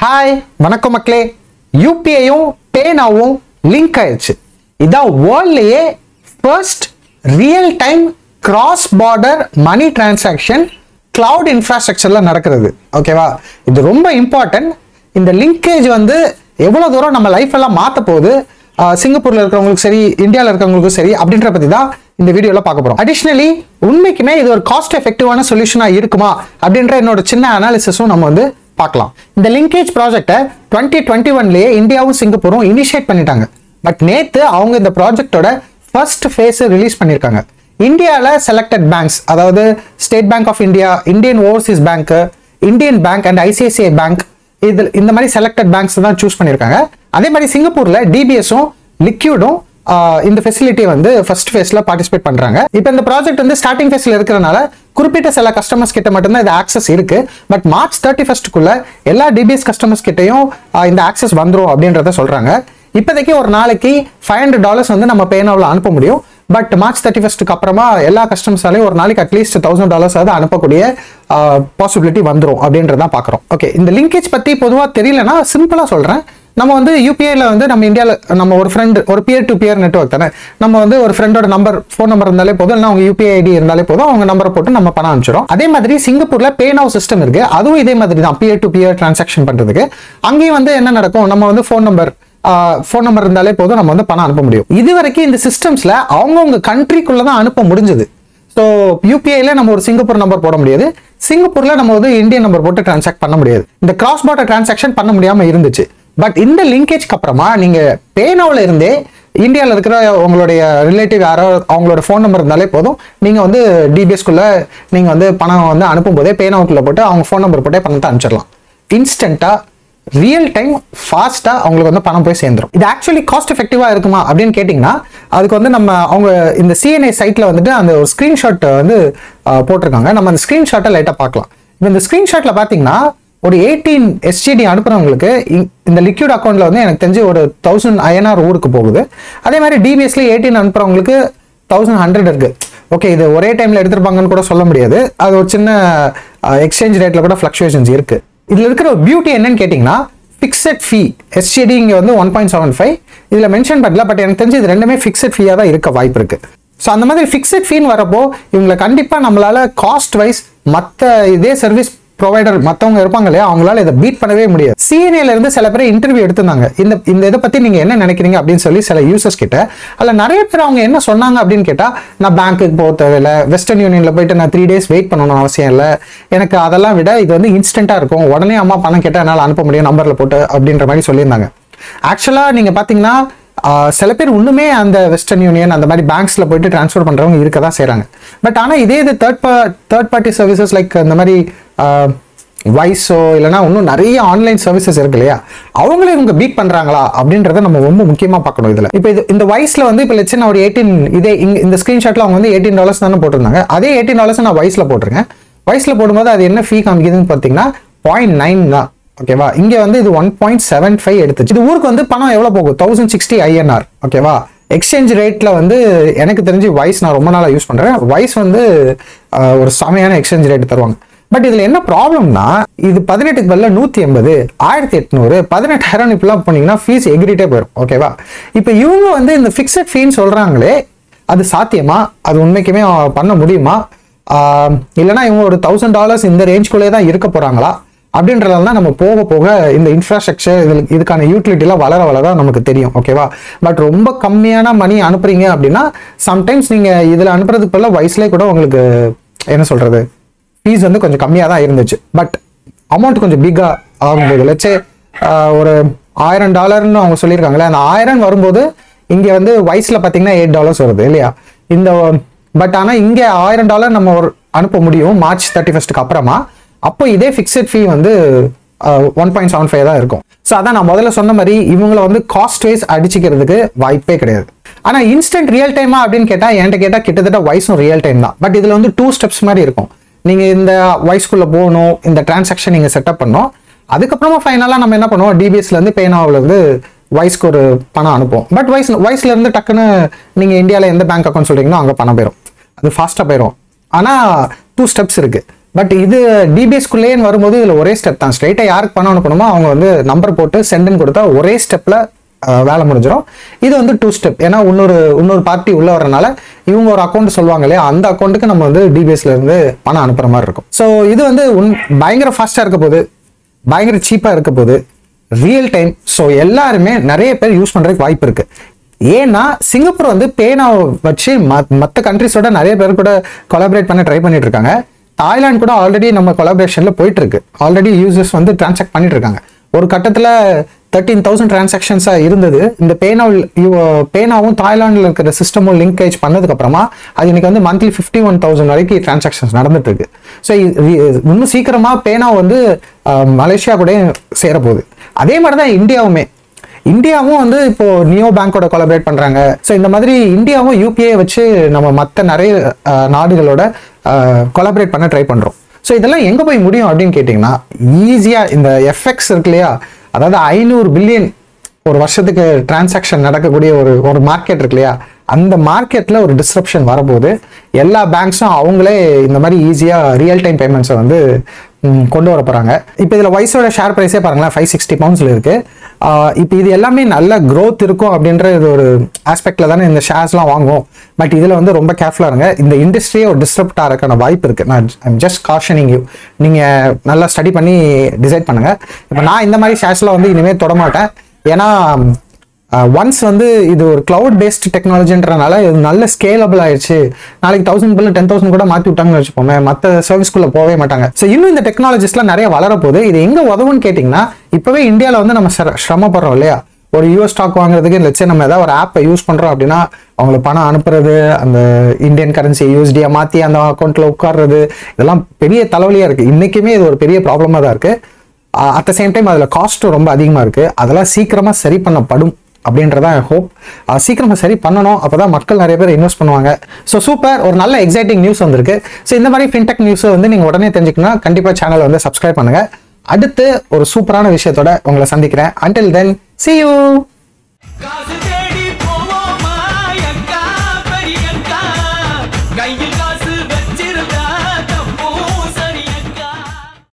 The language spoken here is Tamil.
ஹாய் வணக்கம் மக்களே யூபிஐயும் பேனாவும் லிங்க் ஆயிடுச்சு இதான் வேர்ல்ட்லயே first real time cross border money transaction cloud இன்ஃப்ராஸ்ட்ரக்சர்ல நடக்கிறது ஓகேவா இது ரொம்ப இம்பார்ட்டன்ட் இந்த லிங்கேஜ் வந்து எவ்வளவு தூரம் நம்ம லைஃப் எல்லாம் மாத்த போகுது ஆஹ் சிங்கப்பூர்ல இருக்கிறவங்களுக்கு சரி இந்தியாவில் இருக்கிறவங்களுக்கும் சரி அப்படின்ற பத்தி தான் இந்த வீடியோல பார்க்க போறோம் அடிஷ்னலி உண்மைக்குமே இது ஒரு காஸ்ட் எஃபெக்டிவான சொல்யூஷனா இருக்குமா அப்படின்ற என்னோட சின்ன அனாலிசிஸும் நம்ம வந்து பார்க்கலாம் இந்த லிங்கேஜ் ப்ராஜெக்ட்டை டுவெண்ட்டி டுவெண்ட்டி ஒன்லயே இந்தியாவும் சிங்கப்பூரும் இனிஷியேட் பண்ணிட்டாங்க பட் நேத்து அவங்க இந்த ப்ராஜெக்டோட ஃபர்ஸ்ட் ஃபேஸ் ரிலீஸ் பண்ணியிருக்காங்க இந்தியாவில் செலக்டட் பேங்க்ஸ் அதாவது State Bank of India Indian Overseas Bank Indian Bank and ICICI Bank இது இந்த மாதிரி செலக்டட் பேங்க்ஸ் தான் சூஸ் பண்ணியிருக்காங்க அதே மாதிரி சிங்கப்பூர்ல டிபிஎஸும் லிக்யூடும் இந்த ஃபெசிலிட்டியை வந்து ஃபர்ஸ்ட் ஃபேஸ்ல பார்ட்டிசிபேட் பண்றாங்க இப்போ இந்த ப்ராஜெக்ட் வந்து ஸ்டார்டிங் ஃபேஸ்ல இருக்கிறனால குறிப்பிட்ட சில கஸ்டமர்ஸ் கிட்ட மட்டும்தான் இது ஆக்சஸ் இருக்கு பட் மார்ச் தேர்ட்டி ஃபர்ஸ்ட்டுக்குள்ள எல்லா டிபிஎஸ் கஸ்டமர்ஸ் கிட்டையும் ஆஹ் இந்த ஆக்சஸ் வந்துரும் அப்படின்றத சொல்றாங்க இப்போதைக்கு ஒரு நாளைக்கு ஃபைவ் ஹண்ட்ரட் டாலர்ஸ் வந்து நம்ம பேனாவில் அனுப்ப முடியும் பட் மார்ச் தேர்ட்டி ஃபர்ஸ்ட்டுக்கு அப்புறமா எல்லா கஸ்டமர்ஸாலையும் ஒரு நாளைக்கு அட்லீஸ்ட் தௌசண்ட் டாலர்ஸ் ஆகுது அனுப்பக்கூடிய பாசிபிலிட்டி வந்துரும் அப்படின்றதான் பார்க்குறோம் ஓகே இந்த லிங்கேஜ் பற்றி பொதுவாக தெரியலனா சிம்பிளாக சொல்கிறேன் நம்ம வந்து யூபிஐல வந்து நம்ம இந்தியாவில் நம்ம ஒரு ஃப்ரெண்ட் ஒரு பியர் டு பியர் நெட்ஒர்க் தானே நம்ம வந்து ஒரு ஃப்ரெண்டோட நம்பர் ஃபோன் நம்பர் இருந்தாலே போதும் இல்லைனா அவங்க யூபிஐ ஐடி இருந்தாலே போதும் அவங்க நம்பரை போட்டு நம்ம பணம் அனுப்பிச்சிடும் அதே மாதிரி சிங்கப்பூர்ல பேனாவ் சிஸ்டம் இருக்கு அதுவும் இதே மாதிரி தான் பியர் டு பியர் டிரான்சாக்ஷன் பண்றதுக்கு அங்கேயும் வந்து என்ன நடக்கும் நம்ம வந்து ஃபோன் நம்பர் ஃபோன் நம்பர் இருந்தாலே போதும் நம்ம வந்து பணம் அனுப்ப முடியும் இது வரைக்கும் இந்த சிஸ்டம்ஸ்ல அவங்கவுங்க கண்ட்ரிக்குள்ள தான் அனுப்ப முடிஞ்சது ஸோ யூபிஐல நம்ம ஒரு சிங்கப்பூர் நம்பர் போட முடியாது சிங்கப்பூர்ல நம்ம வந்து இந்தியன் நம்பர் போட்டு டிரான்சாக்ட் பண்ண முடியாது இந்த கிராஸ் பார்டர் டிரான்சாக்ஷன் பண்ண முடியாம இருந்துச்சு பட் இந்த லிங்கேஜ்க்கு அப்புறமா நீங்க பேனாவில் இருந்தே இந்தியாவில் இருக்கிற உங்களுடைய ரிலேட்டிவ் யாரோ அவங்களோட ஃபோன் நம்பர் இருந்தாலே போதும் நீங்க வந்து டிபிஎஸ்குள்ள நீங்க வந்து பணம் வந்து அனுப்பும் போதே பேனாவுக்குள்ள போட்டு அவங்க ஃபோன் நம்பர் போட்டே பணத்தை அனுப்பிச்சிடலாம் இன்ஸ்டன்ட்டா ரியல் டைம் ஃபாஸ்ட்டாக அவங்களுக்கு வந்து பணம் போய் சேர்ந்துரும் இது ஆக்சுவலி காஸ்ட் எஃபெக்டிவாக இருக்குமா அப்படின்னு கேட்டிங்கன்னா அதுக்கு வந்து நம்ம அவங்க இந்த சிஎன்ஐ சைட்டில் வந்துட்டு அந்த ஒரு ஸ்க்ரீன்ஷாட் வந்து அஹ், போட்டிருக்காங்க நம்ம அந்த ஸ்க்ரீன்ஷாட்டை லைட்டாக பார்க்கலாம் இப்போ இந்த ஸ்க்ரீன்ஷாட்டில் பார்த்தீங்கன்னா ஒரு எயிட்டீன் எஸ்டிடி அனுப்புறவங்களுக்கு இ- இந்த லிக்விட் அக்கௌண்ட்ல வந்து எனக்கு தெரிஞ்சு ஒரு தௌசண்ட் ஐஎன்ஆர் ஊருக்கு போகுது அதே மாதிரி டிபிஎஸ்ல எயிட்டீன் அனுப்புறவங்களுக்கு தௌசண்ட் ஹண்ட்ரட் இருக்கு ஓகே இது ஒரே டைம்ல எடுத்திருப்பாங்கன்னு கூட சொல்ல முடியாது அது ஒரு சின்ன எக்ஸ்சேஞ்ச் ரேட்ல கூட ஃபிளக்சுவேஷன்ஸ் இருக்கு இதுல இருக்கிற ஒரு பியூட்டி என்னன்னு கேட்டிங்கன்னா ஃபிக்ஸட் ஃபீ எஸ்டிடி இங்கே வந்து ஒன் பாயிண்ட் செவன் ஃபைவ் இதில் மென்ஷன் பண்ணல பட் எனக்கு தெரிஞ்சு இது ரெண்டுமே ஃபிக்ஸட் ஃபீயாக தான் இருக்க வாய்ப்பு இருக்கு ஸோ அந்த மாதிரி ஃபிக்ஸட் ஃபீன்னு வரப்போ இவங்களை கண்டிப்பாக நம்மளால காஸ்ட் வைஸ் மற்ற இதே சர்வீஸ் ப்ரொவைடர் மற்றவங்க இருப்பாங்க இல்லையா அவங்களால இதை பீட் பண்ணவே முடியாது சிஎன்ஏல இருந்து சில பேர் இன்டர்வியூ எடுத்திருந்தாங்க இந்த இந்த இதை பத்தி நீங்க என்ன நினைக்கிறீங்க அப்படின்னு சொல்லி சில யூசர்ஸ் கிட்ட அதில் நிறைய பேர் அவங்க என்ன சொன்னாங்க அப்படின்னு கேட்டா நான் பேங்க்குக்கு போக தேவையில்ல வெஸ்டர்ன் யூனியன்ல போயிட்டு நான் த்ரீ டேஸ் வெயிட் பண்ணணும் அவசியம் இல்லை எனக்கு அதெல்லாம் விட இது வந்து இன்ஸ்டன்டா இருக்கும் உடனே அம்மா பணம் கேட்டால் என்னால் அனுப்ப முடியும் நம்பர்ல போட்டு அப்படின்ற மாதிரி சொல்லியிருந்தாங்க ஆக்சுவலா நீங்க பாத்தீங்கன்னா ஆஹ் சில பேர் இன்னுமே அந்த வெஸ்டர்ன் யூனியன் அந்த மாதிரி பேங்க்ஸ்ல போயிட்டு ட்ரான்ஸ்ஃபர் பண்றவங்க இருக்க தான் செய்றாங்க பட் ஆனா இதே இது third third party services like இந்த மாதிரி வைஸோ இல்லைனா இன்னும் நிறைய ஆன்லைன் சர்வீசஸ் இருக்கு இல்லையா அவங்களே இவங்க பீட் பண்றாங்களா அப்படின்றத நம்ம ரொம்ப முக்கியமா பார்க்கணும் இதுல இப்போ இது இந்த வைஸ்ல வந்து இப்போ லட்சம் ஒரு எயிட்டீன் இதே இங்க இந்த ஸ்கிரீன்ஷாட்ல அவங்க வந்து எயிட்டீன் டாலர்ஸ் தானே போட்டிருந்தாங்க அதே எயிட்டீன் டாலர்ஸ் நான் வைஸ்ல போட்டிருக்கேன் வைஸ்ல போடும்போது அது என்ன ஃபீ காமிக்குதுன்னு பார்த்தீங்கன்னா பாயிண்ட் நைன் தான் ஓகேவா இங்க வந்து இது ஒன் பாயிண்ட் செவன் ஃபைவ் எடுத்துச்சு இது ஊருக்கு வந்து பணம் எவ்வளவு போகும் தௌசண்ட் சிக்ஸ்டி ஐஎன்ஆர் ஓகேவா எக்ஸ்சேஞ்ச் ரேட்ல வந்து எனக்கு தெரிஞ்சு வைஸ் நான் ரொம்ப நாளா யூஸ் பண்றேன் வைஸ் வந்து ஆஹ், ஒரு செமையான எக்ஸ்சேஞ்ச் ரேட் தருவாங்க பட் இதுல என்ன ப்ராப்ளம்னா இது பதினெட்டுக்கு பதில நூத்தி எண்பது ஆயிரத்தி எட்நூறு பதினெட்டாயிரம் இப்பெல்லாம் போனீங்கன்னா ஃபீஸ் எகிரிட்டே போயிடும் ஓகேவா இப்போ இவங்க வந்து இந்த ஃபிக்ஸட் ஃபீன்னு சொல்றாங்களே அது சாத்தியமா அது உண்மைக்குமே ஆஹ், பண்ண முடியுமா ஆஹ், இல்லைன்னா இவங்க ஒரு தௌசண்ட் டாலர்ஸ் இந்த ரேஞ்ச்குள்ளே தான் இருக்க போறாங்களா அப்படின்றதெல்லாம் நம்ம போக போக இந்த இன்ஃப்ராஸ்ட்ரக்சர் இதில் இதுக்கான யூட்டிலிட்டிலாம் வளர வளர நமக்கு தெரியும் ஓகேவா பட் ரொம்ப கம்மியான மணி அனுப்புறீங்க அப்படின்னா சம்டைம்ஸ் நீங்கள் இதில் அனுப்புறதுக்கு பதிலாக வயசுலேயே கூட உங்களுக்கு என்ன சொல்றது ஃபீஸ் வந்து கொஞ்சம் கம்மியாக தான் இருந்துச்சு பட் அமௌண்ட் கொஞ்சம் பிக்காக ஆகும்போது லட்சே ஒரு ஆயிரம் டாலர்னு அவங்க சொல்லியிருக்காங்களே அந்த ஆயிரம் வரும்போது இங்கே வந்து வயசில் பார்த்தீங்கன்னா எயிட் டாலர்ஸ் வருது இல்லையா இந்த பட் ஆனால் இங்கே ஆயிரம் டாலர் நம்ம ஒரு அனுப்ப முடியும் மார்ச் தேர்ட்டி ஃபஸ்ட்டுக்கு அப்புறமா அப்போ இதே ஃபிக்ஸட் ஃபீ வந்து ஒன் பாயிண்ட் செவன் ஃபைவ் தான் இருக்கும் ஸோ அதான் நான் முதல்ல சொன்ன மாதிரி இவங்களை வந்து காஸ்ட் வைஸ் அடிச்சுக்கிறதுக்கு வாய்ப்பே கிடையாது ஆனால் இன்ஸ்டன்ட் ரியல் டைமா அப்படின்னு கேட்டால் என்கிட்ட கேட்டால் கிட்டத்தட்ட வயசும் ரியல் டைம் தான் பட் இதில் வந்து டூ ஸ்டெப்ஸ் மாதிரி இருக்கும் நீங்கள் இந்த வயசுக்குள்ளே போகணும் இந்த டிரான்சாக்ஷன் நீங்கள் செட்டப் பண்ணணும் அதுக்கப்புறமா ஃபைனலாக நம்ம என்ன பண்ணுவோம் டிபிஎஸ்ல இருந்து பேனாவில் இருந்து வயசுக்கு ஒரு பணம் அனுப்புவோம் பட் வயசு வயசுல இருந்து டக்குன்னு நீங்கள் இந்தியாவில் எந்த பேங்க் அக்கௌண்ட் சொல்றீங்களோ அங்கே பணம் போயிடும் அது ஃபாஸ்ட்டாக போயிடும் ஆனால் டூ ஸ்டெப்ஸ் இருக்கு பட் இது டிபிஎஸ்குள்ளேன்னு வரும்போது இதில் ஒரே ஸ்டெப் தான் ஸ்ட்ரைட்டாக யாருக்கு பணம் அனுப்பணுமோ அவங்க வந்து நம்பர் போட்டு சென்டுன்னு கொடுத்தா ஒரே ஸ்டெப்பில் வேலை முடிஞ்சிடும் இது வந்து டூ ஸ்டெப் ஏன்னா இன்னொரு இன்னொரு பார்ட்டி உள்ள வரனால இவங்க ஒரு அக்கௌண்ட் சொல்லுவாங்க இல்லையா அந்த அக்கௌண்ட்டுக்கு நம்ம வந்து டிபிஎஸ்ல இருந்து பணம் அனுப்புற மாதிரி இருக்கும் ஸோ இது வந்து உன் பயங்கர ஃபாஸ்ட்டாக இருக்க போகுது பயங்கர சீப்பாக இருக்க போகுது ரியல் டைம் ஸோ எல்லாருமே நிறைய பேர் யூஸ் பண்ணுறதுக்கு வாய்ப்பு இருக்கு ஏன்னா சிங்கப்பூர் வந்து பேனாவை வச்சு மற்ற கண்ட்ரிஸோட நிறைய பேர் கூட கொலாபரேட் பண்ண ட்ரை பண்ணிட்டு இருக்காங்க தாய்லாந்து கூட ஆல்ரெடி நம்ம கொலாபரேஷனில் போயிட்டு இருக்கு ஆல்ரெடி யூசர்ஸ் வந்து டிரான்சாக்ட் பண்ணிட்டு இருக்காங்க ஒரு கட்டத்தில் தேர்ட்டீன் தௌசண்ட் டிரான்சாக்ஷன்ஸாக இருந்தது இந்த பேனா பேனாவும் தாய்லாண்டில் இருக்கிற சிஸ்டமும் லிங்கேஜ் பண்ணதுக்கு அப்புறமா அது இன்னைக்கு வந்து மந்த்லி ஃபிஃப்டி ஒன் தௌசண்ட் வரைக்கும் டிரான்சாக்ஷன்ஸ் நடந்துட்டு இருக்கு ஸோ இன்னும் சீக்கிரமாக பேனா வந்து அஹ், மலேசியா கூட சேரப்போகுது அதே மாதிரி தான் இந்தியாவுமே இந்தியாவும் வந்து இப்போ நியோ பேங்கோட கொலாபரேட் பண்றாங்க ஸோ இந்த மாதிரி இந்தியாவும் யூபிஐ வச்சு நம்ம மற்ற நிறைய அஹ், நாடுகளோட கொலாபரேட் பண்ண ட்ரை பண்றோம் ஸோ இதெல்லாம் எங்க போய் முடியும் அப்படின்னு கேட்டிங்கன்னா ஈஸியா இந்த எஃப்எக்ஸ் இருக்கு இல்லையா அதாவது ஐநூறு பில்லியன் ஒரு வருஷத்துக்கு டிரான்சாக்ஷன் நடக்கக்கூடிய ஒரு ஒரு மார்க்கெட் இருக்கு இல்லையா அந்த மார்க்கெட்ல ஒரு டிஸ்ரப்ஷன் வரப்போகுது எல்லா பேங்க்ஸும் அவங்களே இந்த மாதிரி ஈஸியா ரியல் டைம் பேமெண்ட்ஸை வந்து ம், கொண்டு வர போறாங்க இப்போ இதுல வைஸோட ஷேர் ப்ரைஸே பாருங்களேன் ஃபைவ் சிக்ஸ்டி பவுண்ட்ஸ்ல இருக்கு ஆஹ் இப்போ இது எல்லாமே நல்ல growth இருக்கும் அப்படின்ற இது ஒரு ஆஸ்பெக்ட்ல தானே இந்த ஷேர்ஸ்லாம் வாங்குவோம் பட் இதுல வந்து ரொம்ப கேர்ஃபுல்லா இருங்க இந்த இண்டஸ்ட்ரியே ஒரு டிஸ்டர்ப்ட் ஆகிறதுக்கான வாய்ப்பு இருக்கு நான் ஐம் ஜஸ்ட் காஷனிங் யூ நீங்க நல்லா ஸ்டடி பண்ணி டிசைட் பண்ணுங்க இப்போ நான் இந்த மாதிரி ஷேர்ஸ்லாம் வந்து இனிமேல் தொடமாட்டேன் ஏன்னா ஒன்ஸ் வந்து இது ஒரு கிளவுட் பேஸ்ட் டெக்னாலஜின்றனால இது நல்ல ஸ்கேலபிள் ஆயிடுச்சு நாளைக்கு தௌசண்ட் பில் டென் தௌசண்ட் கூட மாற்றி விட்டாங்கன்னு வச்சுப்போமே மற்ற சர்வீஸ்க்குள்ள போகவே மாட்டாங்க ஸோ இன்னும் இந்த டெக்னாலஜிஸ்லாம் நிறைய வளரப்போகுது இது எங்கே உதவுன்னு கேட்டிங்கன்னா இப்போவே இந்தியாவில் வந்து நம்ம சிர- சிரமப்படுறோம் இல்லையா ஒரு யூஎஸ் ஸ்டாக் வாங்குறதுக்கு லட்சம் நம்ம ஏதாவது ஒரு ஆப்பை யூஸ் பண்ணுறோம் அப்படின்னா அவங்களுக்கு பணம் அனுப்புறது அந்த இந்தியன் கரன்சி யூஎஸ்டியை மாற்றி அந்த அக்கௌண்ட்டில் உட்கார்றது இதெல்லாம் பெரிய தலைவலியாக இருக்குது இன்றைக்குமே இது ஒரு பெரிய ப்ராப்ளமாக தான் இருக்குது அட் த சேம் டைம் அதில் காஸ்ட்டும் ரொம்ப அதிகமாக இருக்குது அதெல்லாம் சீக்கிரமாக சரி பண்ணப்படும் அப்படின்றதான் ஹோப் சீக்கிரமாக சரி பண்ணணும் அப்போ தான் மக்கள் நிறைய பேர் இன்வெஸ்ட் பண்ணுவாங்க ஸோ சூப்பர் ஒரு நல்ல எக்ஸைட்டிங் நியூஸ் வந்திருக்கு ஸோ இந்த மாதிரி ஃபின்டெக் நியூஸை வந்து நீங்கள் உடனே தெரிஞ்சுக்கணும்னா கண்டிப்பாக சேனலை வந்து சப்ஸ்கிரைப் பண்ணுங்கள் அடுத்து ஒரு சூப்பரான விஷயத்தோட உங்களை சந்திக்கிறேன் until தென் see you காசு